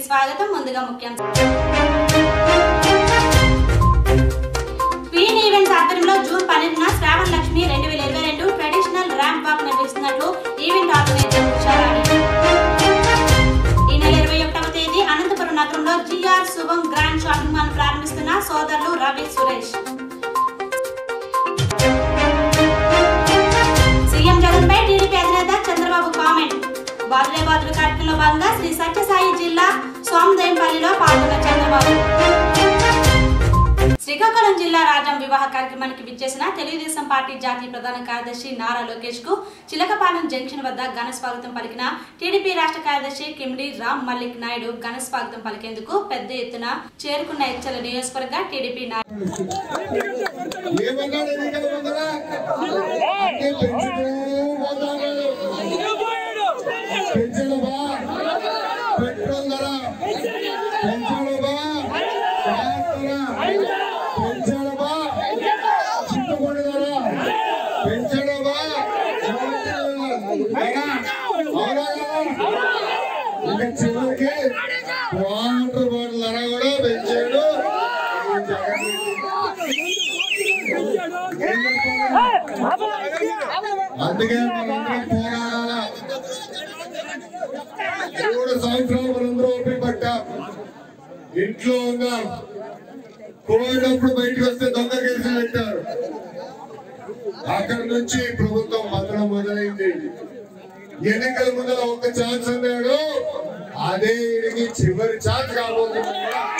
స్వాగతం ముందుగా ముఖ్యాంశం క్వీన్ ఈవెంట్స్ ఆధ్వర్యంలో జూన్ పన్నెండున శ్రావణ లక్ష్మి రెండు వేల ఇరవై రెండు ట్రెడిషనల్ ర్యాంప్ వాక్ నిర్వహిస్తున్నట్లు ఈవెంట్ ఆర్గనైజర్ ఉషారాణి ఈ నెల ఇరవై ఒకటవ తేదీ అనంతపురం నగరంలో జిఆర్ శుభం గ్రాండ్ షాపింగ్ మాల్ ప్రారంభిస్తున్న సోదరులు రవి సురేష్ సీఎం జగన్ పై టీడీపీ అధినేత చంద్రబాబు కామెంట్ బాదులే బాదులు కార్యక్రమంలో భాగంగా శ్రీ సత్యసాయి జిల్లా సోమదేంపల్లిలో పాల్గొన్న చంద్రబాబు శ్రీకాకుళం జిల్లా రాజం వివాహ కార్యక్రమానికి విచ్చేసిన తెలుగుదేశం పార్టీ జాతీయ ప్రధాన కార్యదర్శి నారా లోకేష్ కు చిలకపాలెం జంక్షన్ వద్ద ఘన స్వాగతం పలికిన టీడీపీ రాష్ట్ర కార్యదర్శి కిమిడి రామ్ మల్లిక్ నాయుడు ఘన స్వాగతం పలికేందుకు పెద్ద ఎత్తున చేరుకున్న ఎచ్చల నియోజకవర్గ టీడీపీ నాయకులు ఏమన్నాడు ఎన్నికల ముందర అంటే పెంచుతూ పోతాడు పెంచడు బా పెట్రోల్ ధర పెంచడు బా గ్యాస్ ధర పెంచడు బా చింతపండు ధర పెంచడు బా అవునా కదా? ఇంకా చివరికి వాటర్ బాటిల్ ధర కూడా పెంచాడు ఈ జగన్ అందుకే మనందరం పోరాడాలా మూడు సంవత్సరాలు మనందరం ఓపిక పట్టాం ఇంట్లో ఉన్నాం కోవిడ్ అప్పుడు బయటకు వస్తే దొంగ కేసులు పెట్టారు అక్కడి నుంచి ప్రభుత్వం పతనం మొదలైంది ఎన్నికల ముందర ఒక ఛాన్స్ అన్నాడు అదే ఇడికి చివరి ఛాన్స్ కాబోతుంది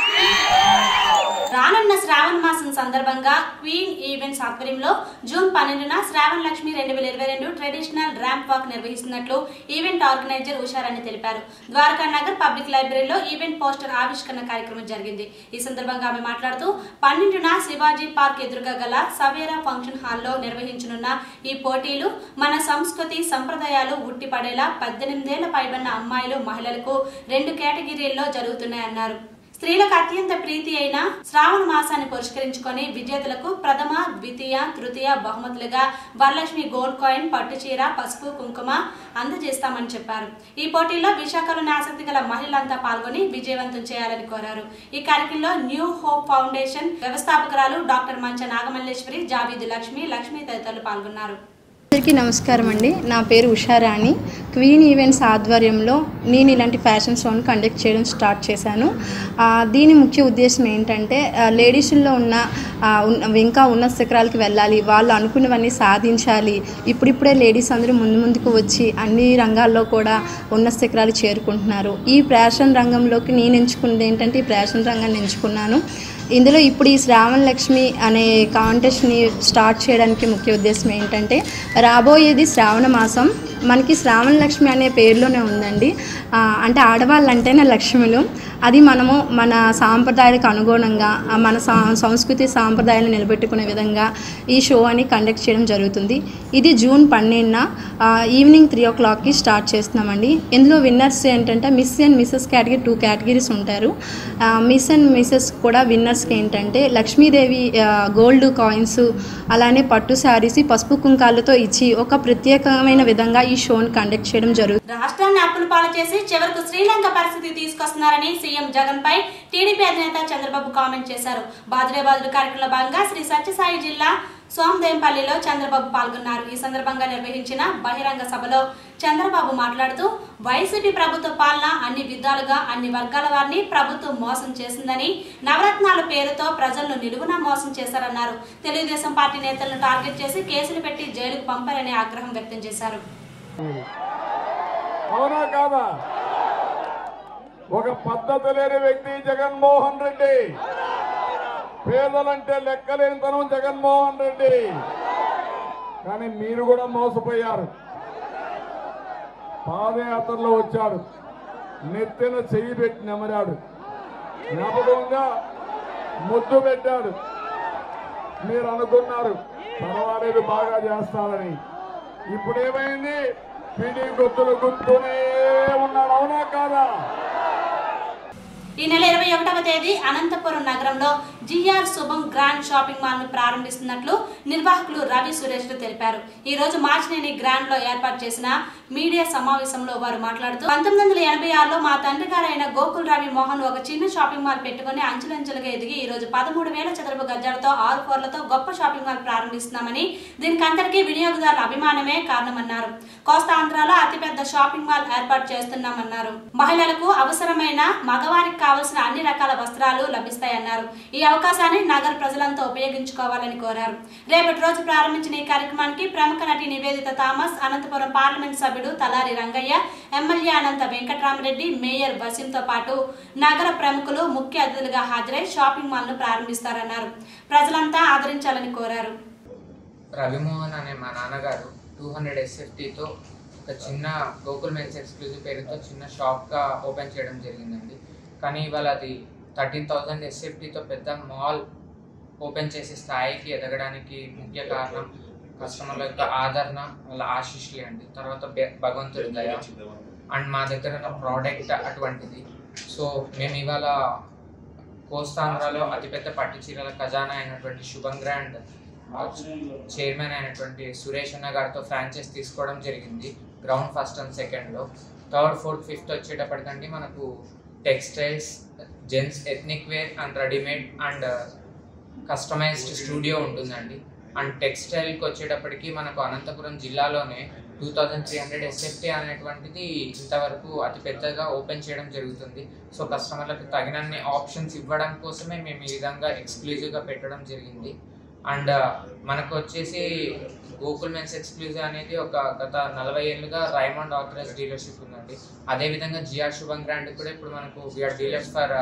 రానున్న శ్రావణ మాసం సందర్భంగా క్వీన్ ఈవెంట్స్ ఆధ్వర్యంలో జూన్ పన్నెండున శ్రావణ లక్ష్మి రెండు వేల ఇరవై రెండు ట్రెడిషనల్ ర్యాంప్ వాక్ నిర్వహిస్తున్నట్లు ఈవెంట్ ఆర్గనైజర్ ఉషారాణి తెలిపారు ద్వారకా నగర్ పబ్లిక్ లైబ్రరీలో ఈవెంట్ పోస్టర్ ఆవిష్కరణ కార్యక్రమం జరిగింది ఈ సందర్భంగా ఆమె మాట్లాడుతూ పన్నెండున శివాజీ పార్క్ ఎదురుగా గల సవేరా ఫంక్షన్ హాల్లో నిర్వహించనున్న ఈ పోటీలు మన సంస్కృతి సంప్రదాయాలు ఉట్టిపడేలా పద్దెనిమిదేళ్ల పైబడిన అమ్మాయిలు మహిళలకు రెండు కేటగిరీల్లో జరుగుతున్నాయన్నారు స్త్రీలకు అత్యంత ప్రీతి అయిన శ్రావణ మాసాన్ని పురస్కరించుకొని విజేతలకు ప్రథమ ద్వితీయ తృతీయ బహుమతులుగా వరలక్ష్మి గోల్డ్ కాయిన్ పట్టు చీర పసుపు కుంకుమ అందజేస్తామని చెప్పారు ఈ పోటీల్లో విశాఖలోని ఆసక్తి గల మహిళలంతా పాల్గొని విజయవంతం చేయాలని కోరారు ఈ కార్యక్రమంలో న్యూ హోప్ ఫౌండేషన్ వ్యవస్థాపకురాలు డాక్టర్ మంచ నాగమల్లేశ్వరి జావీదు లక్ష్మి లక్ష్మి తదితరులు పాల్గొన్నారు అందరికీ నమస్కారం అండి నా పేరు ఉషారాణి క్వీన్ ఈవెంట్స్ ఆధ్వర్యంలో నేను ఇలాంటి ఫ్యాషన్ షోని కండక్ట్ చేయడం స్టార్ట్ చేశాను ఆ, దీని ముఖ్య ఉద్దేశం ఏంటంటే ఆ, లేడీస్లో ఉన్న ఆ, ఉన్న- ఇంకా ఉన్నత శిఖరాలకి వెళ్ళాలి వాళ్ళు అనుకున్నవన్నీ సాధించాలి ఇప్పుడిప్పుడే లేడీస్ అందరూ ముందు ముందుకు వచ్చి అన్ని రంగాల్లో కూడా ఉన్నత శిఖరాలు చేరుకుంటున్నారు ఈ ఫ్యాషన్ రంగంలోకి నేను ఎంచుకున్నది ఏంటంటే ఈ ఫ్యాషన్ రంగాన్ని ఎంచుకున్నాను ఇందులో ఇప్పుడు ఈ శ్రావణ లక్ష్మి అనే కాంటెస్ట్ని స్టార్ట్ చేయడానికి ముఖ్య ఉద్దేశం ఏంటంటే రాబోయేది శ్రావణ మాసం మనకి శ్రావణ లక్ష్మి అనే పేరులోనే ఉందండి ఆ, అంటే ఆడవాళ్ళు అంటేనే లక్ష్ములు అది మనము మన సాంప్రదాయాలకు అనుగుణంగా ఆ, మన సా సంస్కృతి సాంప్రదాయాలను నిలబెట్టుకునే విధంగా ఈ షో అని కండక్ట్ చేయడం జరుగుతుంది ఇది జూన్ పన్నెండున ఆ, ఈవినింగ్ త్రీ ఓ క్లాక్కి స్టార్ట్ చేస్తున్నామండి ఇందులో విన్నర్స్ ఏంటంటే miss and Mrs category two categories ఉంటారు ఆ, మిస్ అండ్ మిస్సెస్ కూడా విన్నర్స్కి ఏంటంటే లక్ష్మీదేవి ఆ, గోల్డ్ కాయిన్స్ అలానే పట్టు శారీస్ పసుపు కుంకాలతో ఇచ్చి ఒక ప్రత్యేకమైన విధంగా ఈ షోని కండక్ట్ చేయడం జరుగుతుంది రాష్ట్రాన్ని అప్పుల పాలు చేసి చివరకు శ్రీలంక పరిస్థితి తీసుకొస్తున్నారని సీఎం జగన్ పై టీడీపీ అధినేత చంద్రబాబు కామెంట్ చేశారు బాదులే బాదులు కార్యక్రమంలో భాగంగా శ్రీ సత్యసాయి జిల్లా సోమదేంపల్లిలో చంద్రబాబు పాల్గొన్నారు ఈ సందర్భంగా నిర్వహించిన బహిరంగ సభలో చంద్రబాబు మాట్లాడుతూ వైసీపీ ప్రభుత్వ పాలన అన్ని విధాలుగా అన్ని వర్గాల వారిని ప్రభుత్వం మోసం చేసిందని నవరత్నాల పేరుతో ప్రజలను నిలువున మోసం చేశారన్నారు తెలుగుదేశం పార్టీ నేతలను టార్గెట్ చేసి కేసులు పెట్టి జైలుకు పంపారని ఆగ్రహం వ్యక్తం చేశారు అవునా కాదా ఒక పద్ధతి లేని వ్యక్తి జగన్మోహన్ రెడ్డి పేదలంటే లెక్కలేనితనం జగన్మోహన్ రెడ్డి కానీ మీరు కూడా మోసపోయారు పాదయాత్రలో వచ్చాడు నెత్తిన చెయ్యి పెట్టి నెమరాడు జ్ఞాపకంగా ముద్దు పెట్టాడు మీరు అనుకున్నారు పర్వాలేదు బాగా చేస్తారని ఇప్పుడు ఏమైంది పిడి గుర్తులు గుర్తునే ఉన్నాడు అవునా కాదా ఈ నెల ఇరవై ఒకటవ తేదీ అనంతపురం నగరంలో జిఆర్ శుభం గ్రాండ్ షాపింగ్ మాల్ ను ప్రారంభిస్తున్నట్లు నిర్వాహకులు రవి సురేష్ తెలిపారు ఈ రోజు మార్చినేని గ్రాండ్ లో ఏర్పాటు చేసిన మీడియా సమావేశంలో వారు మాట్లాడుతూ పంతొమ్మిది వందల ఎనభై ఆరులో మా తండ్రి గారైన గోకుల్ రవి మోహన్ ఒక చిన్న షాపింగ్ మాల్ పెట్టుకుని అంచెలంచెలుగా ఎదిగి ఈ రోజు పదమూడు వేల చదరపు గజాలతో ఆరు ఫ్లోర్లతో గొప్ప షాపింగ్ మాల్ ప్రారంభిస్తున్నామని దీనికి అందరికీ వినియోగదారుల అభిమానమే కారణమన్నారు కోస్తాంధ్రలో అతిపెద్ద షాపింగ్ మాల్ ఏర్పాటు చేస్తున్నామన్నారు మహిళలకు అవసరమైన మగవారికి కావలసిన అన్ని రకాల వస్త్రాలు లభిస్తాయన్నారు ఈ అవకాశాన్ని నగర ప్రజలంతా ఉపయోగించుకోవాలని కోరారు రేపటి రోజు ప్రారంభించిన ఈ కార్యక్రమానికి ప్రముఖ నటి నివేదిత థామస్ అనంతపురం పార్లమెంట్ సభ్యుడు తలారి రంగయ్య ఎమ్మెల్యే అనంత వెంకట్రామరెడ్డి మేయర్ వసీంతో పాటు నగర ప్రముఖులు ముఖ్య అతిథులుగా హాజరై షాపింగ్ మాల్ ను ప్రారంభిస్తారన్నారు ప్రజలంతా ఆదరించాలని కోరారు రవిమోహన్ అనే మా నాన్నగారు టూ హండ్రెడ్ ఎస్ఎఫ్టీతో ఒక చిన్న గోకుల్ మెన్స్ ఎక్స్క్లూజివ్ పేరుతో చిన్న షాప్గా ఓపెన్ చేయడం జరిగిందండి కానీ ఇవాళ అది థర్టీన్ థౌజండ్ ఎస్ఎఫ్టీతో పెద్ద మాల్ ఓపెన్ చేసే స్థాయికి ఎదగడానికి ముఖ్య కారణం కస్టమర్ల యొక్క ఆదరణ వాళ్ళ ఆశీస్సులే అండి తర్వాత బె- భగవంతుడి దయ అండ్ మా దగ్గర ఉన్న ప్రోడక్ట్ అటువంటిది సో మేము ఇవాళ కోస్తాంధ్రలో అతిపెద్ద పట్టు చీరల ఖజానా అయినటువంటి శుభం గ్రాండ్ చైర్మన్ అయినటువంటి సురేష్ అన్న గారితో ఫ్రాంచైజ్ తీసుకోవడం జరిగింది గ్రౌండ్ ఫస్ట్ అండ్ సెకండ్లో థర్డ్ ఫోర్త్ ఫిఫ్త్ వచ్చేటప్పటికండి మనకు textiles gents ethnic wear and readymade and customised studio ఉంటుందండి అండ్ టెక్స్టైల్కి వచ్చేటప్పటికి మనకు అనంతపురం జిల్లాలోనే two thousand three hundred SFT అనేటువంటిది ఇంతవరకు అతి పెద్దగా ఓపెన్ చేయడం జరుగుతుంది సో కస్టమర్లకు తగినన్ని ఆప్షన్స్ ఇవ్వడం కోసమే మేము ఈ విధంగా ఎక్స్క్లూజివ్గా పెట్టడం జరిగింది అండ్ మనకు వచ్చేసి గోకుల్ మెన్స్ ఎక్స్క్లూజివ్ అనేది ఒక గత నలభై ఏళ్ళుగా రైమండ్ ఆథరైజ్ డీలర్షిప్ ఉందండి అదేవిధంగా జిఆర్ శుభం గ్రాండ్ కూడా ఇప్పుడు మనకు VR dealers for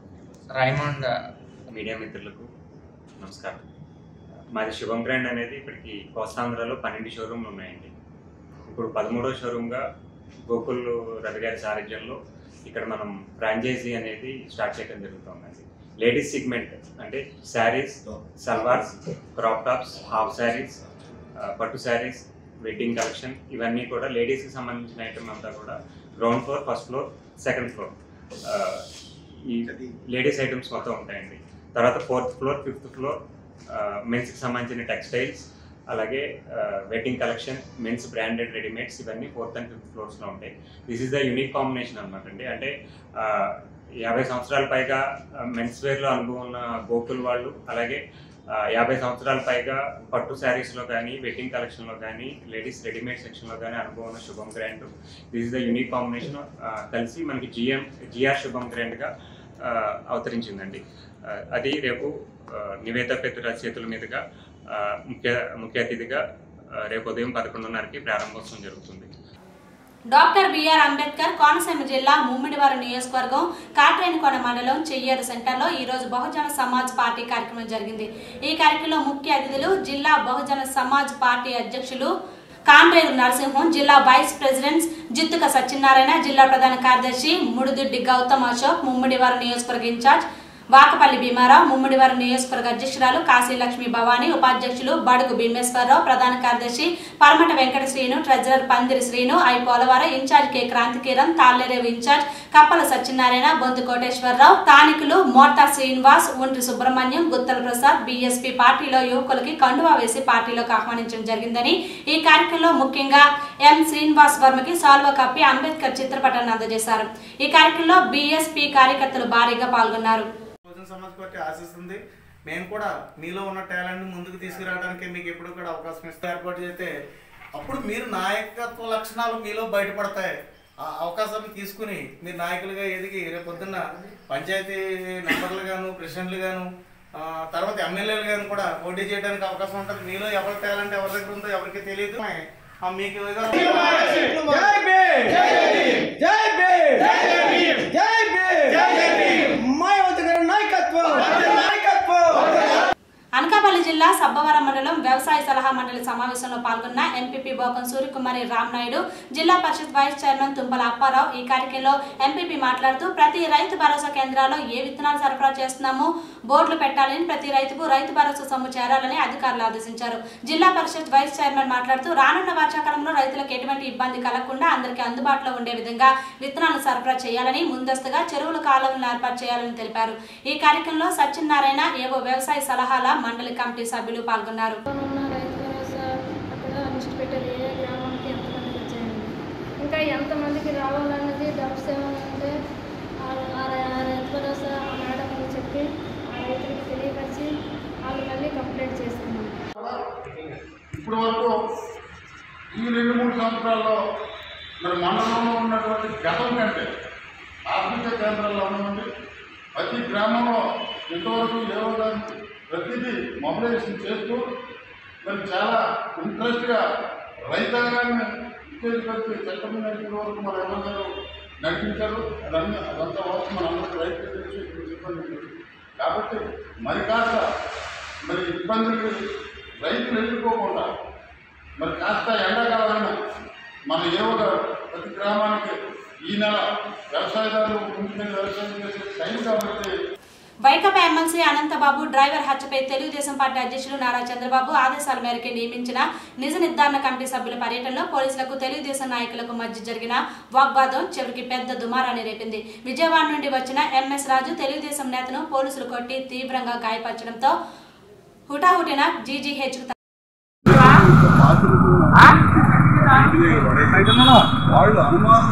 Raymond media మిత్రులకు నమస్కారం మాది శుభం బ్రాండ్ అనేది ఇప్పటికి కోస్తాంధ్రలో పన్నెండు షోరూమ్లు ఉన్నాయండి ఇప్పుడు పదమూడో షోరూమ్గా గోకుల్ రవి గారి సారథ్యంలో ఇక్కడ మనం ఫ్రాంచైజీ అనేది స్టార్ట్ చేయడం జరుగుతుందండి లేడీస్ సిగ్మెంట్ అంటే saris salwars crop tops half saris పట్టు శారీస్ వెడ్డింగ్ కలెక్షన్ ఇవన్నీ కూడా లేడీస్కి సంబంధించిన ఐటమ్ అంతా కూడా ground floor first floor second floor ఈ లేడీస్ ఐటమ్స్ మొత్తం ఉంటాయండి తర్వాత ఫోర్త్ ఫ్లోర్ ఫిఫ్త్ ఫ్లోర్ మెన్స్కి సంబంధించిన టెక్స్టైల్స్ అలాగే wedding collection men's branded readymades ఇవన్నీ ఫోర్త్ అండ్ ఫిఫ్త్ ఫ్లోర్స్లో ఉంటాయి this is the unique combination అనమాట అండి అంటే ఆ, యాభై సంవత్సరాల పైగా మెన్స్ వేర్లో అనుభవం ఉన్న గోకుల్ వాళ్ళు అలాగే ఆ, యాభై సంవత్సరాల పైగా పట్టు శారీస్లో కానీ వెడ్డింగ్ కలెక్షన్లో కానీ లేడీస్ రెడీమేడ్ సెక్షన్లో కానీ అనుభవం ఉన్న Shubham grand this is the unique combination కలిసి మనకి జిఎం జిఆర్ శుభం గ్రాండ్గా అవతరించిందండి ఆ, అది రేపు ఆ, నివేద పెద్దరాజ్ చేతుల మీదుగా ఆ, ముఖ్య ముఖ్య అతిథిగా ఆ, రేపు ఉదయం పదకొండున్నరకి ప్రారంభోత్సవం జరుగుతుంది డాక్టర్ బిఆర్ అంబేద్కర్ కోనసీమ జిల్లా ముమ్మిడివారం నియోజకవర్గం కాట్రేనికోన మండలం చెయ్యేరు సెంటర్లో ఈ రోజు బహుజన సమాజ్ పార్టీ కార్యక్రమం జరిగింది ఈ కార్యక్రమంలో ముఖ్య అతిథులు జిల్లా బహుజన సమాజ్ పార్టీ అధ్యక్షులు కామ్రేరు నరసింహం జిల్లా వైస్ ప్రెసిడెంట్ జిత్తుక సత్యనారాయణ జిల్లా ప్రధాన కార్యదర్శి ముడిదుడ్డి గౌతమ్ అశోక్ ముమ్మిడివారం నియోజకవర్గ ఇన్ఛార్జ్ వాకపల్లి భీమారావు ముమ్మిడివారం నియోజకవర్గ అధ్యక్షురాలు కాశీలక్ష్మి భవానీ ఉపాధ్యక్షులు బడుగు భీమేశ్వరరావు ప్రధాన కార్యదర్శి పరమట Venkata Srinu treasurer Pandiri Srinu I Polavaram incharge K Krantikiran Tallarevu incharge Kappala Satyanarayana Bonthu Koteswararao స్థానికులు మోర్తా శ్రీనివాస్ ఒంటి సుబ్రహ్మణ్యం గుత్తల ప్రసాద్ బీఎస్పీ పార్టీలో యువకులకి కండువా వేసి పార్టీలోకి ఆహ్వానించడం జరిగిందని ఈ కార్యక్రమంలో ముఖ్యంగా ఎం శ్రీనివాస్ వర్మకి సాల్వా కప్పి అంబేద్కర్ చిత్రపటాన్ని అందజేశారు ఈ కార్యక్రమంలో బీఎస్పీ కార్యకర్తలు భారీగా పాల్గొన్నారు బహుజన సమాజ్ పార్టీ ఆశిస్తుంది మేము కూడా మీలో ఉన్న టాలెంట్ ముందుకు తీసుకురావడానికి మీకు ఎప్పుడు కూడా అవకాశం ఇస్తే ఏర్పాటు చేస్తే అప్పుడు మీరు నాయకత్వ లక్షణాలు మీలో బయటపడతాయి ఆ అవకాశాన్ని తీసుకుని మీరు నాయకులుగా ఎదిగి రేపు పొద్దున్న పంచాయతీ మెంబర్లు గాను ప్రెసిడెంట్లు గాను ఆ, తర్వాత ఎమ్మెల్యేలు గాను కూడా పోటీ చేయడానికి అవకాశం ఉంటుంది మీలో ఎవరి టాలెంట్ ఎవరి దగ్గర ఉందో ఎవరికి తెలియదు ఆ, మీకు అనకాపల్లి జిల్లా సబ్బవరం మండలం వ్యవసాయ సలహా మండలి సమావేశంలో పాల్గొన్న ఎంపీపీ బోకం సూర్యకుమారి రామ్నాయుడు జిల్లా పరిషత్ వైస్ చైర్మన్ తుంపల అప్పారావు ఈ కార్యక్రమంలో ఎంపీపీ మాట్లాడుతూ ప్రతి రైతు భరోసా కేంద్రాల్లో ఏ విత్తనాలు సరఫరా చేస్తున్నామో బోర్డులు పెట్టాలని ప్రతి రైతుకు రైతు భరోసా సొమ్ము చేరాలని అధికారులు ఆదేశించారు జిల్లా పరిషత్ వైస్ చైర్మన్ మాట్లాడుతూ రానున్న వర్షాకాలంలో రైతులకు ఎటువంటి ఇబ్బంది కలగకుండా అందరికీ అందుబాటులో ఉండే విధంగా విత్తనాలు సరఫరా చేయాలని ముందస్తుగా చెరువుల కాలువలను ఏర్పాటు చేయాలని తెలిపారు ఈ కార్యక్రమంలో సత్యనారాయణ ఏవో వ్యవసాయ సలహాల మండలి కమిటీ సభ్యులు పాల్గొన్నారు ఉన్న రైతు భరోసా అక్కడ లిస్ట్ పెట్టారు ఏ గ్రామానికి ఎంతమందికి వచ్చాయండి ఇంకా ఎంతమందికి రావాలన్నది డౌట్స్ ఏమైనా ఉంటే ఆ- ఆ రై- ఆ రైతు భరోసా ఆ మేడంకి చెప్పి ఆ రైతులకి తెలియపరిచి వాళ్ళు మళ్ళీ కంప్లైంట్ చేసుకున్నాం ఇప్పటి వరకు ఈ రెండు మూడు సంవత్సరాల్లో మరి మండలంలో ఉన్నటువంటి గతం కంటే ఆర్థిక కేంద్రాల్లో ఉన్నటువంటి ప్రతి గ్రామంలో ఇంతవరకు ఏ విధంగా ప్రతిదీ మొబిలైజేషన్ చేస్తూ మరి చాలా ఇంట్రెస్ట్గా రైతాంగాన్ని ఉత్తేజపరిచి చట్టమైన ఇప్పటి వరకు మన ఎవరు నడిపించారు అదన్నీ అదంతా వరకు మన అందరికీ రైతులు తెలుసు ఇప్పుడు సిబ్బంది తెలుసు. కాబట్టి మరి కాస్త మరి ఇబ్బందులు రైతులు ఎదుర్కోకుండా మరి కాస్త ఎండాకాలమైన మన యువత ప్రతి గ్రామానికి ఈ నెల వ్యవసాయదారులు ముందు వ్యవసాయం చేసే టైం కాబట్టి వైకాపా ఎమ్మెల్సీ అనంతబాబు డ్రైవర్ హత్యపై తెలుగుదేశం పార్టీ అధ్యక్షులు నారా చంద్రబాబు ఆదేశాల మేరకు నియమించిన నిజ నిర్ధారణ కమిటీ సభ్యుల పర్యటనలో పోలీసులకు తెలుగుదేశం నాయకులకు మధ్య జరిగిన వాగ్వాదం చివరికి పెద్ద దుమారాన్ని రేపింది విజయవాడ నుండి వచ్చిన ఎంఎస్ రాజు తెలుగుదేశం నేతను పోలీసులు కొట్టి తీవ్రంగా గాయపరచడంతో హుటాహుటిన జీజీహెచ్ వాళ్ళు అనుమానం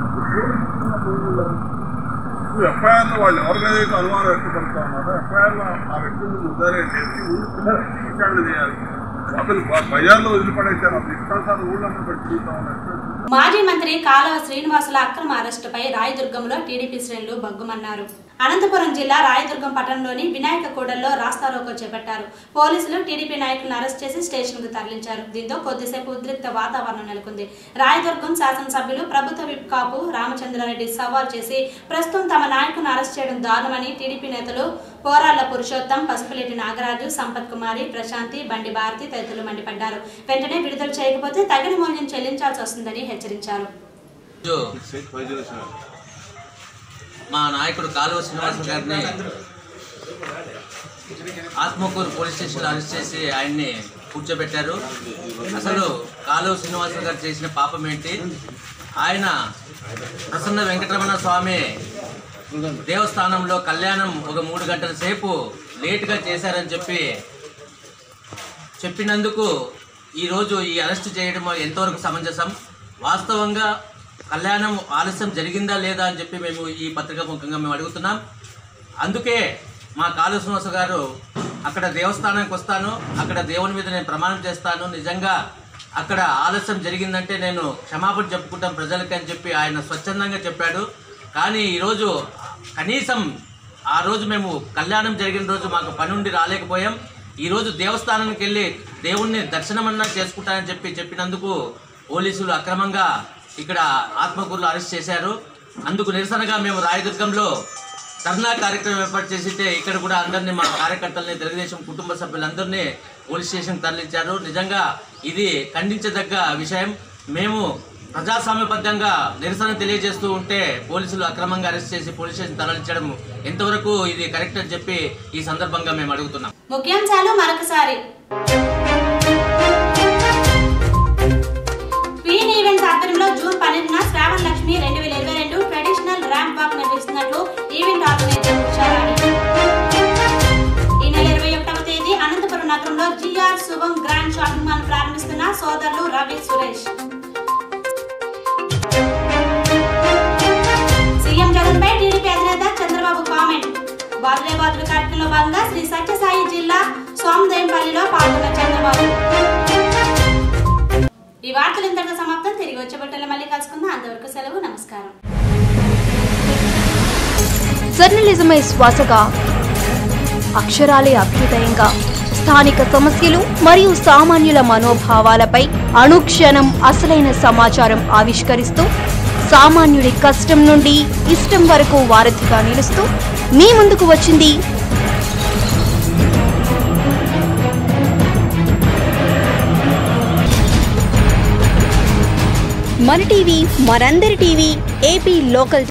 ఇప్పుడు ఎఫ్ఐఆర్లో వాళ్ళు ఎవరికైతే అనుమానం వ్యక్తపడుతూ ఉన్నారో ఎఫ్ఐఆర్లో ఆ వ్యక్తులను నిర్ధారణ చేసి ఊరు విచారణ చేయాలి అసలు బజార్లో వదిలిపడేశారు అసలు ఇష్టానుసారం ఊళ్ళంతా పెట్టి చూస్తా ఉన్నారు మాజీ మంత్రి కాలవ శ్రీనివాసుల అక్రమ అరెస్టుపై రాయదుర్గంలో టీడీపీ శ్రేణులు బగ్గుమన్నారు అనంతపురం జిల్లా రాయదుర్గం పట్టణంలోని వినాయక కూడల్లో రాస్తారోకో చేపట్టారు పోలీసులు టీడీపీ నాయకులను అరెస్ట్ చేసి స్టేషన్కు తరలించారు దీంతో కొద్దిసేపు ఉద్రిక్త వాతావరణం నెలకొంది రాయదుర్గం శాసనసభ్యులు ప్రభుత్వ విప్ కాపు రామచంద్రారెడ్డి సవాల్ చేసి ప్రస్తుతం తమ నాయకులను అరెస్ట్ చేయడం దారుణమని టీడీపీ నేతలు పోరాళ్ల పురుషోత్తం పసుపులేటి నాగరాజు సంపత్ కుమారి ప్రశాంతి బండి భారతి తదితరులు మండిపడ్డారు వెంటనే విడుదల చేయకపోతే తగిన మూల్యం చెల్లించాల్సి వస్తుందని హెచ్చరించారు ఈరోజు మా నాయకుడు కాలువ శ్రీనివాస గారిని ఆత్మకూరు పోలీస్ స్టేషన్లో అరెస్ట్ చేసి ఆయన్ని కూర్చోబెట్టారు అసలు కాలువ శ్రీనివాస గారు చేసిన పాపం ఏంటి ఆయన ప్రసన్న వెంకటరమణ స్వామి దేవస్థానంలో కళ్యాణం ఒక మూడు గంటల సేపు లేటుగా చేశారని చెప్పి చెప్పినందుకు ఈరోజు ఈ అరెస్ట్ చేయడం ఎంతవరకు సమంజసం వాస్తవంగా కళ్యాణం ఆలస్యం జరిగిందా లేదా అని చెప్పి మేము ఈ పత్రిక ముఖంగా మేము అడుగుతున్నాం అందుకే మా కాళు శ్రీనివాస గారు అక్కడ దేవస్థానానికి వస్తాను అక్కడ దేవుని మీద నేను ప్రమాణం చేస్తాను నిజంగా అక్కడ ఆలస్యం జరిగిందంటే నేను క్షమాపణ చెప్పుకుంటాం ప్రజలకి అని చెప్పి ఆయన స్వచ్ఛందంగా చెప్పాడు కానీ ఈరోజు కనీసం ఆ రోజు మేము కళ్యాణం జరిగిన రోజు మాకు పని ఉండి రాలేకపోయాం ఈరోజు దేవస్థానానికి వెళ్ళి దేవుణ్ణి దర్శనమన్నా చేసుకుంటానని చెప్పి చెప్పినందుకు పోలీసులు అక్రమంగా ఇక్కడ ఆత్మకూరులో అరెస్ట్ చేశారు అందుకు నిరసనగా మేము రాయదుర్గంలో ధర్నా కార్యక్రమం ఏర్పాటు చేసింటే ఇక్కడ కూడా అందరినీ మా కార్యకర్తల్ని తెలుగుదేశం కుటుంబ సభ్యులందరినీ పోలీస్ స్టేషన్ తరలించారు నిజంగా ఇది ఖండించదగ్గ విషయం మేము ప్రజాస్వామ్యబద్ధంగా నిరసన తెలియజేస్తూ ఉంటే పోలీసులు అక్రమంగా అరెస్ట్ చేసి పోలీస్ స్టేషన్ తరలించడం ఎంతవరకు ఇది కరెక్ట్ అని చెప్పి ఈ సందర్భంగా మేము అడుగుతున్నాం ముఖ్యాంశాలు మరొకసారి క్వీన్ ఈవెంట్స్ ఆధ్వర్యంలో జూన్ పన్నెండున శ్రావణ లక్ష్మి రెండు వేల ఇరవై రెండు ట్రెడిషనల్ ర్యాంప్ వాక్ నిర్వహిస్తున్నట్లు ఈవెంట్ ఆర్గనైజర్ ఉషారాణి ఈ నెల ఇరవై ఒకటవ తేదీ అనంతపురం నగరంలో జిఆర్ శుభం గ్రాండ్ షాపింగ్ మాల్ ప్రారంభిస్తున్న సోదరులు రవి సురేష్ సీఎం జగన్ పై టీడీపీ అధినేత చంద్రబాబు కామెంట్ బాదులే బాదులు కార్యక్రమంలో భాగంగా శ్రీ సత్యసాయి జిల్లా సోమదేంపల్లిలో పాల్గొన్న చంద్రబాబు ఈ వార్తలు ఇంతటితో సమాప్తం తిరిగి వచ్చే బట్టలు మళ్ళీ కలుసుకుందాం అంతవరకు సెలవు నమస్కారం జర్నలిజమే శ్వాసగా అక్షరాలే అభ్యుదయంగా స్థానిక సమస్యలు మరియు సామాన్యుల మనోభావాలపై అనుక్షణం అసలైన సమాచారం ఆవిష్కరిస్తూ సామాన్యుడి కష్టం నుండి ఇష్టం వరకు వారధిగా నిలుస్తూ మీ ముందుకు వచ్చింది మన టీవీ మనందరి టీవీ ఏపీ లోకల్